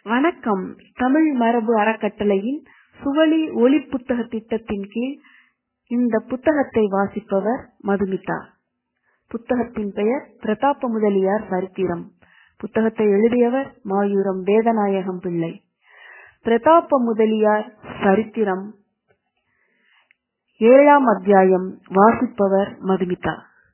வணக்கம் தமிழ் மரபு அறக்கட்டளையின் சுவழி ஒலி புத்தக திட்டத்தின் கீழ் இந்த புத்தகத்தை வாசிப்பவர் மதுமிதா புத்தகத்தின் பெயர் பிரதாப முதலியார் சரித்திரம் புத்தகத்தை எழுதியவர் மாயூரம் வேதநாயகம் பிள்ளை பிரதாப முதலியார் சரித்திரம் ஏழாம் அத்தியாயம் வாசிப்பவர் மதுமிதா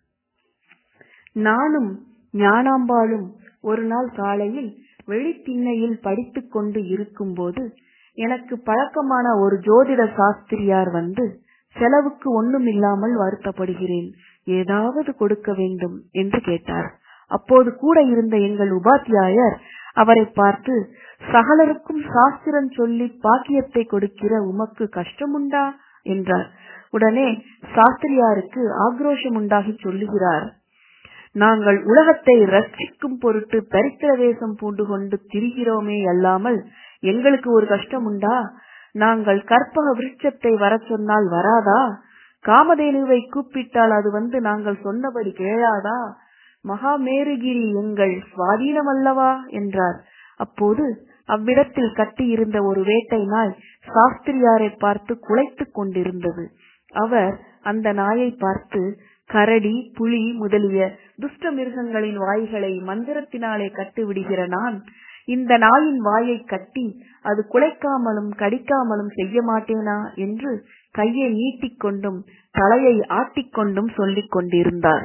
நானும் ஞானாம்பாளும் ஒரு நாள் காலையில் வெளித்திண்ணையில் படித்துக் கொண்டு இருக்கும்போது எனக்கு பழக்கமான ஒரு ஜோதிட சாஸ்திரியார் வந்து செலவுக்கு ஒண்ணுமில்லாமல் வருத்தப்படுகிறேன் ஏதாவது கொடுக்க வேண்டும் என்று கேட்டார் அப்போது கூட இருந்த எங்கள் உபாத்தியாயர் அவரை பார்த்து சகலருக்கும் சாஸ்திரம் சொல்லி பாக்கியத்தை கொடுக்கிற உமக்கு கஷ்டமுண்டா என்றார் உடனே சாஸ்திரியாருக்கு ஆக்ரோஷம் உண்டாகி சொல்லுகிறார் நாங்கள் உலகத்தை ரட்சிக்கும் பொருட்டு தரித்திர வேஷம் பூண்டு கொண்டு திரிகிறோமே அல்லாமல் எங்களுக்கு ஒரு கஷ்டம் உண்டா நாங்கள் கற்பக விருட்சத்தை வர சொன்னால் வராதா காமதேனுவை கூப்பிட்டால் அது வந்து நாங்கள் சொன்னபடி கேளாதா மகாமேருகிரி எங்கள் சுவாதீனம் அல்லவா என்றார் அப்போது அவ்விடத்தில் கட்டியிருந்த ஒரு வேட்டை நாய் சாஸ்திரியாரை பார்த்து குலைத்துக் கொண்டிருந்தது அவர் அந்த நாயை பார்த்து கரடி புலி முதலிய துஷ்ட மிருகங்களின் வாய்களை மந்திரத்தினாலே கட்டுவிடுகிற நான் இந்த நாயின் வாயை கட்டி அது குலைக்காமலும் கடிக்காமலும் செய்ய மாட்டேனா என்று கையை நீட்டிக்கொண்டும் தலையை ஆட்டிக்கொண்டும் சொல்லிக் கொண்டிருந்தார்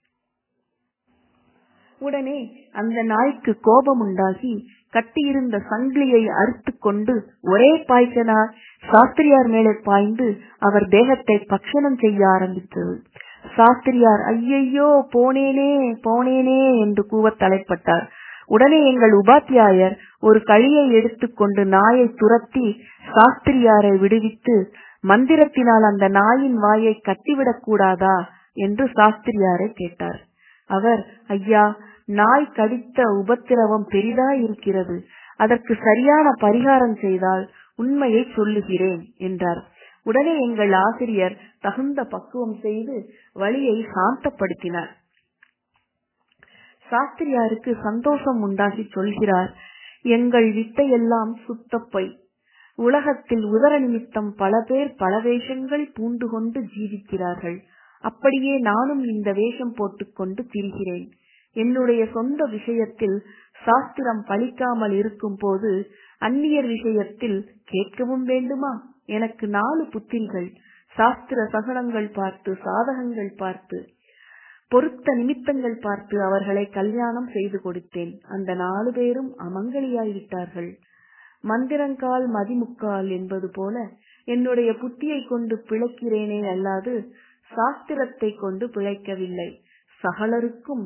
உடனே அந்த நாய்க்கு கோபம் உண்டாகி கட்டியிருந்த சங்கிலியை அறுத்து கொண்டு ஒரே பாய்ச்சனார் சாஸ்திரியார் மேலே பாய்ந்து அவர் தேகத்தை பக்ஷணம் செய்ய ஆரம்பித்தது சாஸ்திரியார் ஐயையோ போனேனே போனேனே என்று கூவத் தலைப்பட்டார் உடனே எங்கள் உபாத்தியாயர் ஒரு களியை எடுத்துக்கொண்டு நாயை துரத்தி சாஸ்திரியாரை விடுவித்து மந்திரத்தினால் அந்த நாயின் வாயை கட்டிவிடக் கூடாதா என்று சாஸ்திரியாரை கேட்டார் அவர் ஐயா நாய் கடித்த உபத்திரவம் பெரிதா இருக்கிறது அதற்கு சரியான பரிகாரம் செய்தால் உண்மையை சொல்லுகிறேன் என்றார் உடனே எங்கள் ஆசிரியர் தகுந்த பக்குவம் செய்து வழியை சாந்தப்படுத்தினார் சாஸ்திரியாருக்கு சந்தோஷம் உண்டாகி சொல்கிறார் எங்கள் வித்தையெல்லாம் சுத்தப்பை உலகத்தில் உதர நிமித்தம் பல பேர் பல வேஷங்கள் பூண்டு கொண்டு ஜீவிக்கிறார்கள் அப்படியே நானும் இந்த வேஷம் போட்டுக்கொண்டு திரிகிறேன் என்னுடைய சொந்த விஷயத்தில் சாஸ்திரம் பலிக்காமல் இருக்கும் போது அந்நியர் விஷயத்தில் கேட்கவும் வேண்டுமா எனக்கு நாலு புத்திரிகள் சாஸ்திர சகனங்கள் பார்த்து சாதகங்கள் பார்த்து பொருத்த நிமித்தங்கள் பார்த்து அவர்களை கல்யாணம் செய்து கொடுத்தேன் அந்த நாலு பேரும் அமங்கலியாய்விட்டார்கள் மந்திரங்கால் மதிமுக்கால் என்பது போல என்னுடைய புத்தியை கொண்டு பிழைக்கிறேனே அல்லாது சாஸ்திரத்தை கொண்டு பிழைக்கவில்லை சகலருக்கும்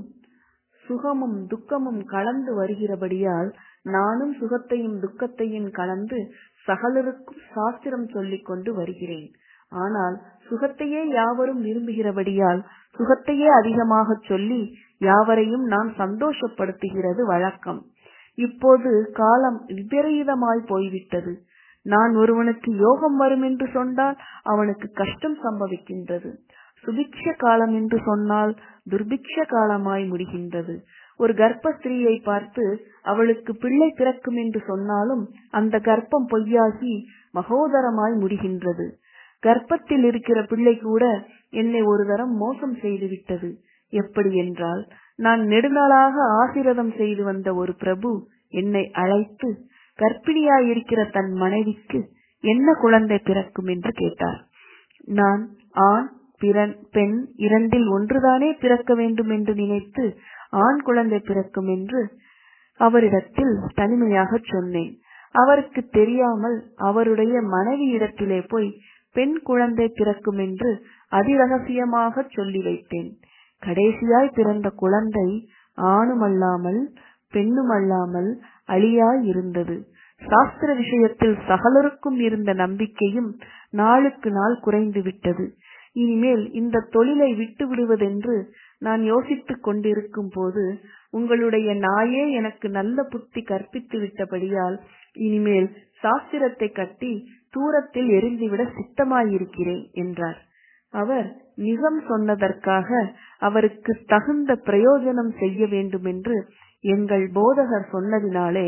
சுகமும் துக்கமும் கலந்து வருகிறபடியால் நானும் சுகத்தையும் துக்கத்தையும் கலந்து சகலருக்கும் சாஸ்திரம் சொல்லிக் கொண்டு வருகிறேன் ஆனால் சுகத்தையே யாவரும் விரும்புகிறபடியால் சுகத்தையே அதிகமாக சொல்லி யாவரையும் நான் சந்தோஷப்படுத்துகிறது வழக்கம் இப்போது காலம் விபரீதமாய் போய்விட்டது நான் ஒருவனுக்கு யோகம் வரும் என்று சொன்னால் அவனுக்கு கஷ்டம் சம்பவிக்கின்றது சுபிக்ஷ காலம் என்று சொன்னால் துர்பிக்ஷ காலமாய் முடிகின்றது ஒரு கர்ப்ப ஸ்திரீயை பார்த்து அவளுக்கு பிள்ளை பிறக்கும் என்று சொன்னாலும் அந்த கர்ப்பம் பொய்யாகி மகோதரமாய் முடிகின்றது கர்ப்பத்தில் இருக்கிற பிள்ளை கூட என்னை ஒரு தரம் மோசம் செய்து விட்டது எப்படி என்றால் நான் நெடுநாளாக ஆசீர்வாதம் செய்து வந்த ஒரு பிரபு என்னை அழைத்து கர்ப்பிணியாயிருக்கிற தன் மனைவிக்கு என்ன குழந்தை பிறக்கும் என்று கேட்டார் நான் ஆண் பெண் இரண்டில் ஒன்றுதானே பிறக்க வேண்டும் என்று நினைத்து ஆண் குழந்தை பிறக்கும் என்று அவரிடத்தில் தனிமையாக சொன்னேன் அவருக்கு தெரியாமல் அவருடைய மனைவியிடத்திலே போய் பெண் குழந்தை பிறக்கும் என்று அதிரகசியமாக சொல்லி வைத்தேன் கடைசியாய் பிறந்த குழந்தை ஆணுமல்லாமல் பெண்ணுமல்லாமல் அழியாய் இருந்தது சாஸ்திர விஷயத்தில் சகலருக்கும் இருந்த நம்பிக்கையும் நாளுக்கு நாள் குறைந்து விட்டது இனிமேல் இந்த தொழிலை விட்டு விடுவதென்று நான் யோசித்துக் கொண்டிருக்கும் போது உங்களுடைய நாயே எனக்கு நல்ல புத்தி கற்பித்து விட்டபடியால் இனிமேல் சாஸ்திரத்தை கட்டி தூரத்தில் எரிந்துவிட சித்தமாயிருக்கிறேன் என்றார் அவர் நிஜம் சொன்னதற்காக அவருக்கு தகுந்த பிரயோஜனம் செய்ய வேண்டுமென்று எங்கள் போதகர் சொன்னதினாலே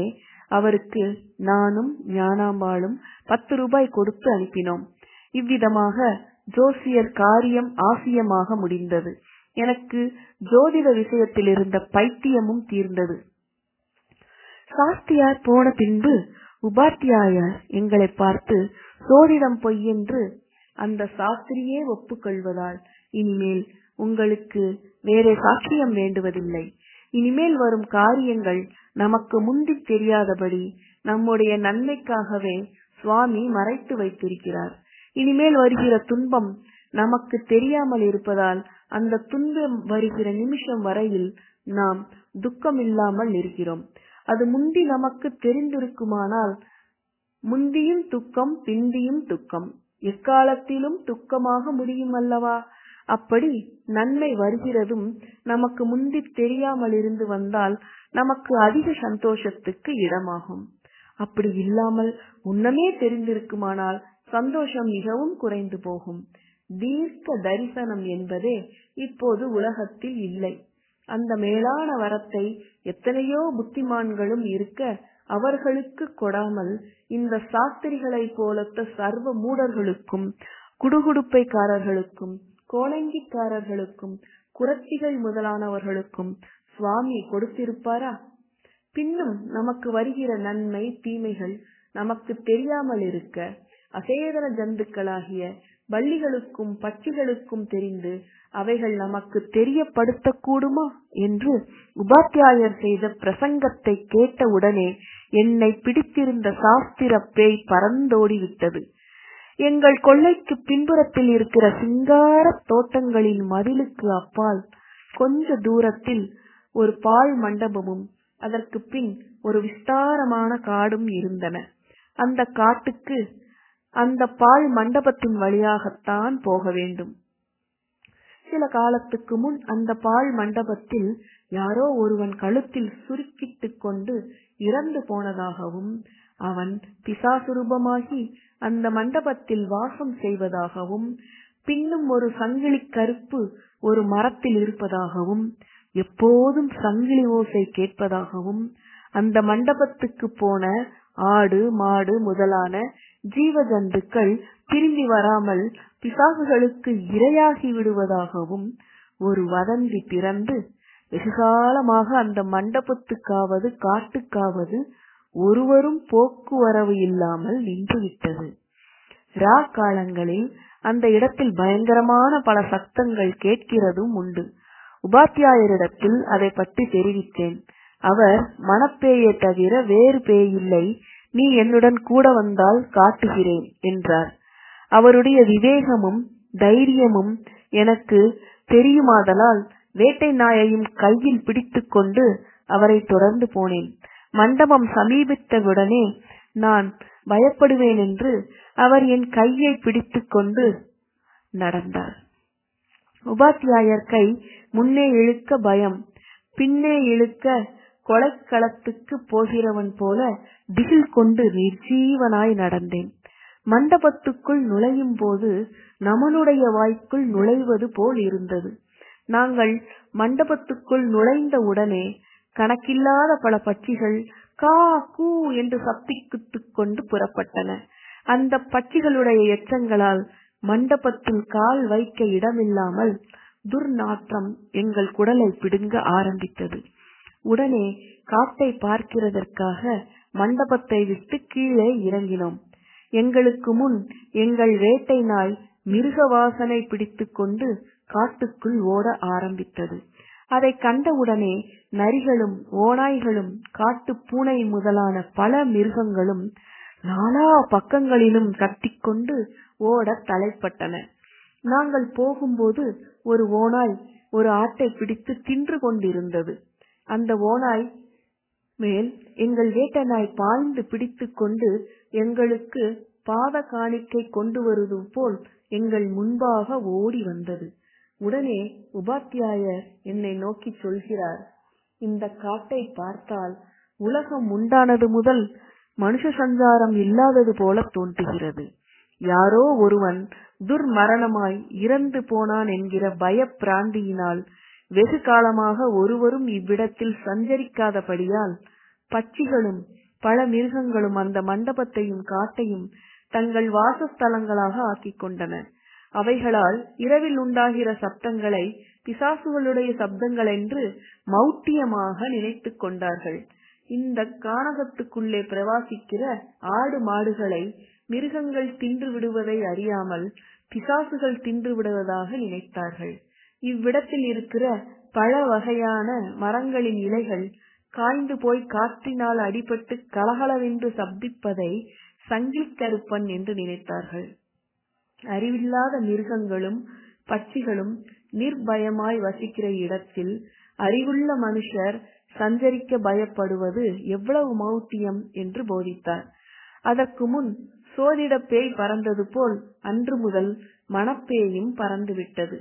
அவருக்கு நானும் ஞானாம்பாளும் பத்து ரூபாய் கொடுத்து அனுப்பினோம் இவ்விதமாக ஜோசியர் காரியம் ஆசியமாக முடிந்தது எனக்கு ஜோதிட விஷயத்தில் இருந்த பைத்தியமும் தீர்ந்தது சாஸ்தியார் போன பின்பு உபாத்தியாயர் எங்களை பார்த்து சோதிடம் பொய்யென்று அந்த சாஸ்திரியே ஒப்புக்கொள்வதால் இனிமேல் உங்களுக்கு வேறே சாட்சியம் வேண்டுவதில்லை இனிமேல் வரும் காரியங்கள் நமக்கு முந்தி தெரியாதபடி நம்முடைய நன்மைக்காகவே சுவாமி மறைத்து வைத்திருக்கிறார் இனிமேல் வருகிற துன்பம் நமக்கு தெரியாமல் இருப்பதால் அந்த துன்பம் வருகிற நிமிஷம் வரையில் நாம் துக்கம் இல்லாமல் இருக்கிறோம் அது முந்தி நமக்கு தெரிந்திருக்குமானால் முந்தியும் துக்கம் பிந்தியும் துக்கம் எக்காலத்திலும் துக்கமாக முடியும் அல்லவா அப்படி நன்மை வருகிறதும் நமக்கு முந்தி தெரியாமல் இருந்து வந்தால் நமக்கு அதிக சந்தோஷத்துக்கு இடமாகும் அப்படி இல்லாமல் முன்னமே தெரிந்திருக்குமானால் சந்தோஷம் மிகவும் குறைந்து போகும் தீர்க்க தரிசனம் என்பதே இப்போது உலகத்தில் இல்லை அந்த மேலான வரத்தை எத்தனையோ புத்திமான்களும் இருக்க அவர்களுக்கு கொடாமல் இந்த சாஸ்திரிகளைப் போலத்த சர்வ மூடர்களுக்கும் குடுகுடுப்பைக்காரர்களுக்கும் கோணங்கிக்காரர்களுக்கும் குரத்திகள் முதலானவர்களுக்கும் சுவாமி கொடுத்திருப்பாரா பின்னும் நமக்கு வருகிற நன்மை தீமைகள் நமக்கு தெரியாமல் இருக்க அசேதன ஜந்துக்களாகிய வள்ளிகளுக்கும் பட்சிகளுக்கும் தெரிந்து அவைகள் நமக்கு தெரியப்படுத்தக்கூடுமா என்று உபாத்தியாயர் செய்த பிரசங்கத்தை கேட்டவுடனே என்னை பிடித்திருந்த சாஸ்திர பேய் பறந்தோடிவிட்டது எங்கள் கொள்ளைக்கு பின்புறத்தில் இருக்கிற சிங்கார தோட்டங்களின் மதிலுக்கு அப்பால் கொஞ்ச தூரத்தில் ஒரு பாழ் மண்டபமும் அதற்கு பின் ஒரு விஸ்தாரமான காடும் இருந்தன அந்த காட்டுக்கு அந்த பாழ் மண்டபத்தின் வழியாகத்தான் போக வேண்டும் சில காலத்துக்கு முன் அந்த பாழ் மண்டபத்தில் யாரோ ஒருவன் கழுத்தில் சுருக்கிட்டுக் கொண்டு இறந்து போனதாகவும் அவன் பிசாசுரூபமாகி அந்த மண்டபத்தில் வாசம் செய்வதாகவும் பின்னும் ஒரு சங்கிலி கருப்பு ஒரு மரத்தில் இருப்பதாகவும் எப்போதும் சங்கிலி ஓசை கேட்பதாகவும் அந்த மண்டபத்துக்கு போன ஆடு மாடு முதலான ஜீவ ஜந்துக்கள் திரும்பி வராமல் பிசாசுகளுக்கு இரையாகி விடுவதாகவும் ஒரு வதந்தி பிறந்து வெகுகாலமாக அந்த மண்டபத்துக்காவது காட்டுக்காவது ஒருவரும் போக்குவரவு இல்லாமல் நின்றுவிட்டது ரா காலங்களில் அந்த இடத்தில் பயங்கரமான பல சத்தங்கள் கேட்கிறதும் உண்டு உபாத்தியாயரிடத்தில் அதை பற்றி தெரிவித்தேன் அவர் மனப்பேயை தவிர வேறு பேயில்லை நீ என்னுடன் கூட வந்தால் காட்டுகிறேன் என்றார் அவருடைய விவேகமும் தைரியமும் எனக்கு தெரியுமாதலால் வேட்டை நாயையும் கையில் பிடித்துக் கொண்டு அவரை தொடர்ந்து போனேன் மண்டபம் சமீபித்தவுடனே நான் பயப்படுவேன் என்று அவர் என் கையை பிடித்துக் கொண்டு நடந்தார் உபாத்தியாயர் கை முன்னே இழுக்க பயம் பின்னே இழுக்க கொலைக்களத்துக்கு போகிறவன் போல திகில் கொண்டு நிர்ஜீவனாய் நடந்தேன் மண்டபத்துக்குள் நுழையும் போது நமனுடைய வாய்க்குள் நுழைவது போல் இருந்தது நாங்கள் மண்டபத்துக்குள் நுழைந்த உடனே கணக்கில்லாத பல பட்சிகள் கா கூ என்று சப்திக்குத்துக் கொண்டு புறப்பட்டன அந்த பட்சிகளுடைய எச்சங்களால் மண்டபத்தில் கால் வைக்க இடமில்லாமல் துர்நாற்றம் எங்கள் குடலை பிடுங்க ஆரம்பித்தது உடனே காட்டை பார்க்கிறதற்காக மண்டபத்தை விட்டு கீழே இறங்கினோம் எங்களுக்கு முன் எங்கள் வேட்டை நாய் மிருக வாசனை பிடித்துக் கொண்டு காட்டுக்குள் ஓட ஆரம்பித்தது அதை கண்டவுடனே நரிகளும் ஓநாய்களும் காட்டு பூனை முதலான பல மிருகங்களும் நாலா பக்கங்களிலும் கத்திக்கொண்டு ஓட தலைப்பட்டன நாங்கள் போகும்போது ஒரு ஓநாய் ஒரு ஆட்டை பிடித்து தின்று கொண்டிருந்தது அந்த ஓநாய் மேல் எங்கள் வேட்ட நாய் பாய்ந்து பிடித்துக் கொண்டு எங்களுக்கு பாத காணிக்கை கொண்டு வருவது போல் எங்கள் முன்பாக ஓடி வந்தது உடனே உபாத்தியாயர் என்னை நோக்கி சொல்கிறார் இந்த காட்டை பார்த்தால் உலகம் உண்டானது முதல் மனுஷ சஞ்சாரம் இல்லாதது போல தோன்றுகிறது யாரோ ஒருவன் துர்மரணமாய் இறந்து போனான் என்கிற பய பிராந்தியினால் வெகு காலமாக ஒருவரும் இவ்விடத்தில் சஞ்சரிக்காதபடியால் பட்சிகளும் பல மிருகங்களும் அந்த மண்டபத்தையும் காட்டையும் தங்கள் வாசஸ்தலங்களாக ஆக்கிக் கொண்டன அவைகளால் இரவில் உண்டாகிற சப்தங்களை பிசாசுகளுடைய சப்தங்கள் என்று மௌட்டியமாக நினைத்துக் கொண்டார்கள் இந்த கானகத்துக்குள்ளே பிரவாசிக்கிற ஆடு மாடுகளை மிருகங்கள் தின்று விடுவதை அறியாமல் பிசாசுகள் தின்று விடுவதாக நினைத்தார்கள் இவ்விடத்தில் இருக்கிற பல வகையான மரங்களின் இலைகள் காய்ந்து போய் காற்றினால் அடிபட்டு கலகலவென்று சப்திப்பதை சங்கிலிக்கருப்பன் என்று நினைத்தார்கள் அறிவில்லாத மிருகங்களும் பட்சிகளும் நிர்பயமாய் வசிக்கிற இடத்தில் அறிவுள்ள மனுஷர் சஞ்சரிக்க பயப்படுவது எவ்வளவு மௌட்டியம் என்று போதித்தார் அதற்கு முன் சோதிட பேய் பறந்தது போல் அன்று முதல் மணப்பேயும் பறந்துவிட்டது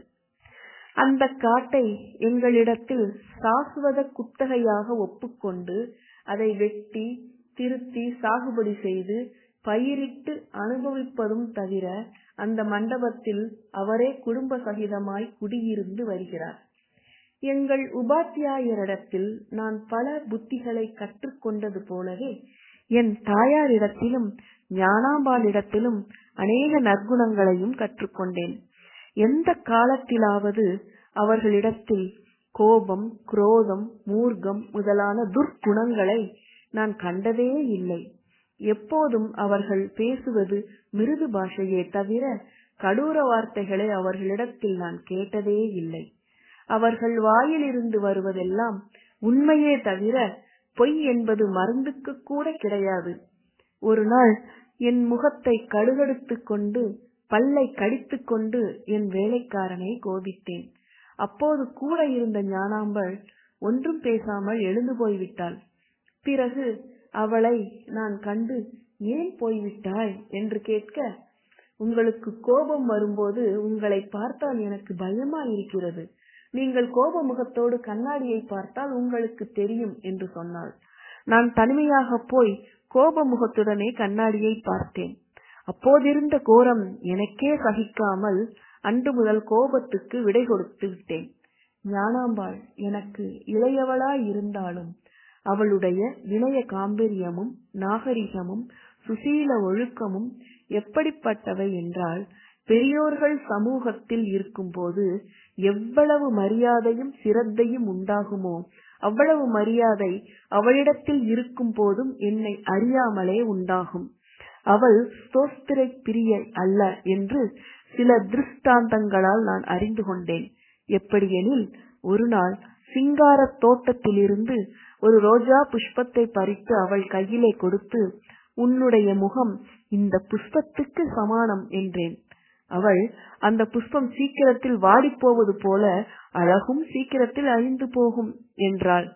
அந்த காட்டை எங்களிடத்தில் சாசுவத குத்தகையாக ஒப்புக்கொண்டு அதை வெட்டி திருத்தி சாகுபடி செய்து பயிரிட்டு அனுபவிப்பதும் தவிர அந்த மண்டபத்தில் அவரே குடும்ப சகிதமாய் குடியிருந்து வருகிறார் எங்கள் உபாத்தியாயரிடத்தில் நான் பல புத்திகளை கற்றுக்கொண்டது போலவே என் தாயாரிடத்திலும் ஞானாம்பாளிடத்திலும் அநேக நற்குணங்களையும் கற்றுக்கொண்டேன் எந்த காலத்திலாவது அவர்களிடத்தில் கோபம் குரோதம் மூர்க்கம் முதலான துர்க்குணங்களை நான் கண்டதே இல்லை எப்போதும் அவர்கள் பேசுவது மிருது பாஷையே தவிர கடூர வார்த்தைகளை அவர்களிடத்தில் நான் கேட்டதே இல்லை அவர்கள் வாயிலிருந்து வருவதெல்லாம் உண்மையே தவிர பொய் என்பது மருந்துக்கு கூட கிடையாது ஒரு நாள் என் முகத்தை கடுகடுத்துக் கொண்டு பல்லை கடித்துக் கொண்டு என் வேலைக்காரனை கோபித்தேன் அப்போது கூட இருந்த ஞானாம்பள் ஒன்றும் பேசாமல் எழுந்து போய்விட்டாள் பிறகு அவளை நான் கண்டு ஏன் போய்விட்டாய் என்று கேட்க உங்களுக்கு கோபம் வரும்போது உங்களை பார்த்தால் எனக்கு பயமா இருக்கிறது நீங்கள் கோப முகத்தோடு கண்ணாடியை பார்த்தால் உங்களுக்கு தெரியும் என்று சொன்னாள் நான் தனிமையாக போய் கோப முகத்துடனே கண்ணாடியை பார்த்தேன் அப்போதிருந்த கோரம் எனக்கே சகிக்காமல் அன்று முதல் கோபத்துக்கு விடை கொடுத்து விட்டேன் ஞானாம்பாள் எனக்கு இளையவளாய் இருந்தாலும் அவளுடைய வினய காம்பீரியமும் நாகரிகமும் சுசீல ஒழுக்கமும் எப்படிப்பட்டவை என்றால் பெரியோர்கள் சமூகத்தில் இருக்கும்போது எவ்வளவு மரியாதையும் சிரத்தையும் உண்டாகுமோ அவ்வளவு மரியாதை அவளிடத்தில் இருக்கும் போதும் என்னை அறியாமலே உண்டாகும் அவள் ஸ்தோஸ்திரை பிரிய அல்ல என்று சில திருஷ்டாந்தங்களால் நான் அறிந்து கொண்டேன் எப்படியெனில் ஒரு நாள் சிங்கார தோட்டத்திலிருந்து ஒரு ரோஜா புஷ்பத்தை பறித்து அவள் கையிலே கொடுத்து உன்னுடைய முகம் இந்த புஷ்பத்துக்கு சமானம் என்றேன் அவள் அந்த புஷ்பம் சீக்கிரத்தில் வாடிப்போவது போல அழகும் சீக்கிரத்தில் அழிந்து போகும் என்றாள்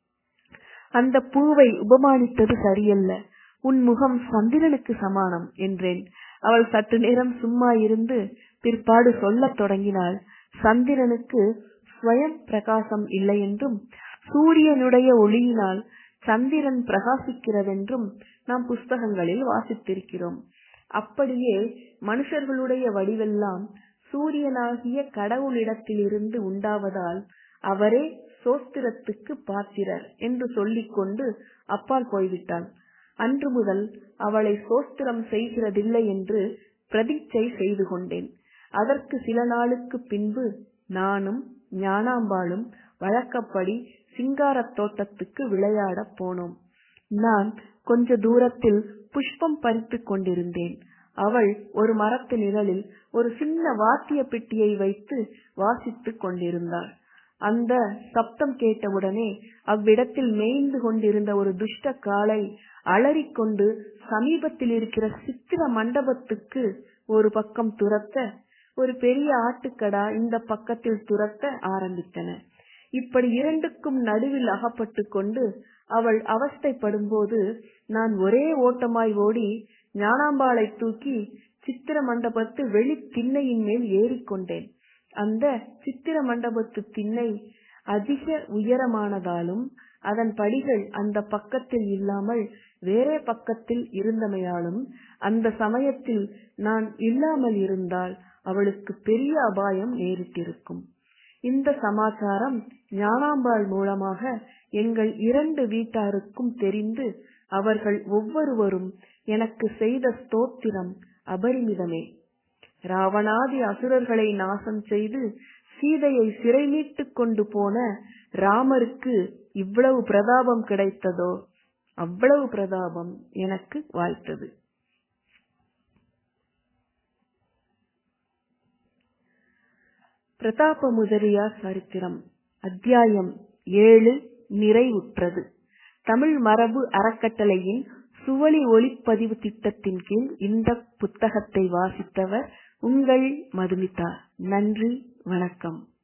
அந்த பூவை உபமானித்தது சரியல்ல உன் முகம் சந்திரனுக்கு சமானம் என்றேன் அவள் சற்று நேரம் சும்மா இருந்து பிற்பாடு சொல்லத் தொடங்கினாள் சந்திரனுக்கு ஸ்வயம் பிரகாசம் இல்லை என்றும் சூரியனுடைய ஒளியினால் சந்திரன் பிரகாசிக்கிறதென்றும் நாம் புஸ்தகங்களில் வாசித்திருக்கிறோம் அப்படியே மனுஷர்களுடைய வடிவெல்லாம் சூரியனாகிய கடவுளிடத்திலிருந்து உண்டாவதால் அவரே சோஸ்திரத்துக்கு பாத்திரர் என்று சொல்லிக்கொண்டு அப்பால் போய்விட்டாள் அன்று முதல் அவளை சோஸ்திரம் செய்கிறதில்லை என்று பிரதிச்சை செய்து கொண்டேன் அதற்கு சில நாளுக்கு பின்பு நானும் ஞானாம்பாளும் வழக்கப்படி சிங்காரத் தோட்டத்துக்கு விளையாடப் போனோம் நான் கொஞ்ச தூரத்தில் புஷ்பம் பறித்துக் கொண்டிருந்தேன் அவள் ஒரு மரத்து நிழலில் ஒரு சின்ன வாத்திய பெட்டியை வைத்து வாசித்துக் கொண்டிருந்தாள் அந்த சப்தம் கேட்டவுடனே அவ்விடத்தில் மேய்ந்து கொண்டிருந்த ஒரு துஷ்ட காளை அலறிக்கொண்டு சமீபத்தில் இருக்கிற சித்திர மண்டபத்துக்கு ஒரு பக்கம் துரத்த ஒரு பெரிய ஆட்டுக்கடா இந்த பக்கத்தில் துரத்த ஆரம்பித்தன இப்படி இரண்டுக்கும் நடுவில் அகப்பட்டு கொண்டு அவள் அவஸ்தைப்படும்போது நான் ஒரே ஓட்டமாய் ஓடி ஞானாம்பாளை தூக்கி சித்திர மண்டபத்து வெளி திண்ணையின் மேல் ஏறிக்கொண்டேன் அந்த சித்திர மண்டபத்து திண்ணை அதிக உயரமானதாலும் அதன் படிகள் அந்த பக்கத்தில் இல்லாமல் வேறே பக்கத்தில் இருந்தமையாலும் அந்த சமயத்தில் நான் இல்லாமல் இருந்தால் அவளுக்கு பெரிய அபாயம் நேரிட்டிருக்கும் இந்த சமாச்சாரம் ஞானாம்பாள் மூலமாக எங்கள் இரண்டு வீட்டாருக்கும் தெரிந்து அவர்கள் ஒவ்வொருவரும் எனக்கு செய்த ஸ்தோத்திரம் அபரிமிதமே ராவணாதி அசுரர்களை நாசம் செய்து சீதையை சிறை மீட்டுக் கொண்டு போன ராமருக்கு இவ்வளவு பிரதாபம் கிடைத்ததோ அவ்வளவு பிரதாபம் எனக்கு வாய்த்தது பிரதாப முதலியார் சரித்திரம் அத்தியாயம் ஏழு நிறைவுற்றது தமிழ் மரபு அறக்கட்டளையின் சுவழி ஒளிப்பதிவு திட்டத்தின் கீழ் இந்த புத்தகத்தை வாசித்தவர் உங்கள் மதுமிதா நன்றி வணக்கம்